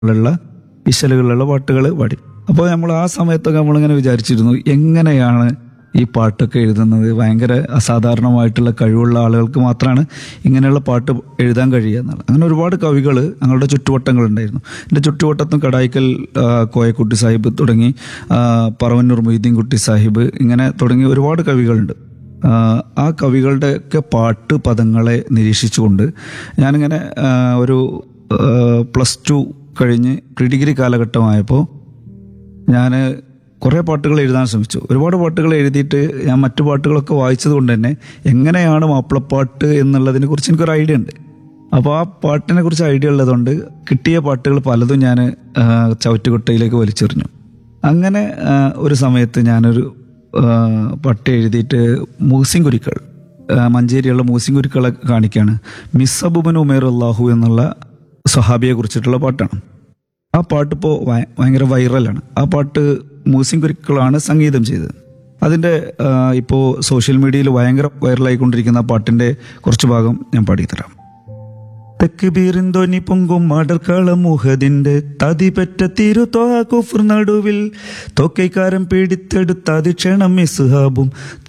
ഉള്ള വിശലുകളുള്ള പാട്ടുകൾ പാടി അപ്പോൾ നമ്മൾ ആ സമയത്തൊക്കെ നമ്മളിങ്ങനെ വിചാരിച്ചിരുന്നു എങ്ങനെയാണ് ഈ പാട്ടൊക്കെ എഴുതുന്നത് ഭയങ്കര അസാധാരണമായിട്ടുള്ള കഴിവുള്ള ആളുകൾക്ക് മാത്രമാണ് ഇങ്ങനെയുള്ള പാട്ട് എഴുതാൻ കഴിയുക എന്നുള്ളത് അങ്ങനെ ഒരുപാട് കവികൾ ഞങ്ങളുടെ ചുറ്റുവട്ടങ്ങളുണ്ടായിരുന്നു എൻ്റെ ചുറ്റുവട്ടത്തും കടായിക്കൽ ആ, കോയക്കുട്ടി സാഹിബ് തുടങ്ങി ആ, പറവന്നൂർ മൊയ്തീൻ കുട്ടി സാഹിബ് ഇങ്ങനെ തുടങ്ങി ഒരുപാട് കവികളുണ്ട് ആ, ആ കവികളുടെ ഒക്കെ പാട്ട് പദങ്ങളെ നിരീക്ഷിച്ചുകൊണ്ട് ഞാനിങ്ങനെ ആ, ഒരു പ്ലസ് ടു കഴിഞ്ഞ് പ്രീ ഡിഗ്രി കാലഘട്ടമായപ്പോൾ ഞാൻ കുറേ പാട്ടുകൾ എഴുതാൻ ശ്രമിച്ചു ഒരുപാട് പാട്ടുകൾ എഴുതിയിട്ട് ഞാൻ മറ്റു പാട്ടുകളൊക്കെ വായിച്ചത് കൊണ്ട് തന്നെ എങ്ങനെയാണ് മാപ്പിളപ്പാട്ട് എന്നുള്ളതിനെ കുറിച്ച് എനിക്കൊരു ഐഡിയ ഉണ്ട് അപ്പോൾ ആ പാട്ടിനെ കുറിച്ച് ഐഡിയ ഉള്ളതുകൊണ്ട് കിട്ടിയ പാട്ടുകൾ പലതും ഞാൻ ചവറ്റുകുട്ടയിലേക്ക് വലിച്ചെറിഞ്ഞു അങ്ങനെ ആ, ഒരു സമയത്ത് ഞാനൊരു ആ, പാട്ട് എഴുതിയിട്ട് മൂസിൻ കുരുക്കൾ ആ, മഞ്ചേരിയുള്ള മൂസിൻ കുരുക്കളെ കാണിക്കുകയാണ് മിസ്സബുബൻ ഉമേർ അള്ളാഹു എന്നുള്ള സഹാബിയെ കുറിച്ചിട്ടുള്ള പാട്ടാണ് ആ പാട്ട് ഇപ്പോൾ ഭയങ്കര വൈറലാണ് ആ പാട്ട് മൂസിൻ കുരുക്കളാണ് സംഗീതം ചെയ്തത് അതിൻ്റെ ഇപ്പോൾ സോഷ്യൽ മീഡിയയിൽ ഭയങ്കര വൈറലായിക്കൊണ്ടിരിക്കുന്ന ആ പാട്ടിൻ്റെ കുറച്ച് ഭാഗം ഞാൻ പാടിത്തരാം തെക്ക് ബീറിന്തോനി പൊങ്കും മടർക്കളം മുഹദിന്റെ തതിപെറ്റ തിരുതോഹ കുഫർ നടുവിൽ തോക്കൈക്കാരൻ പിടിത്തെടുത്ത അതിക്ഷണം ഇസ്ഹാബും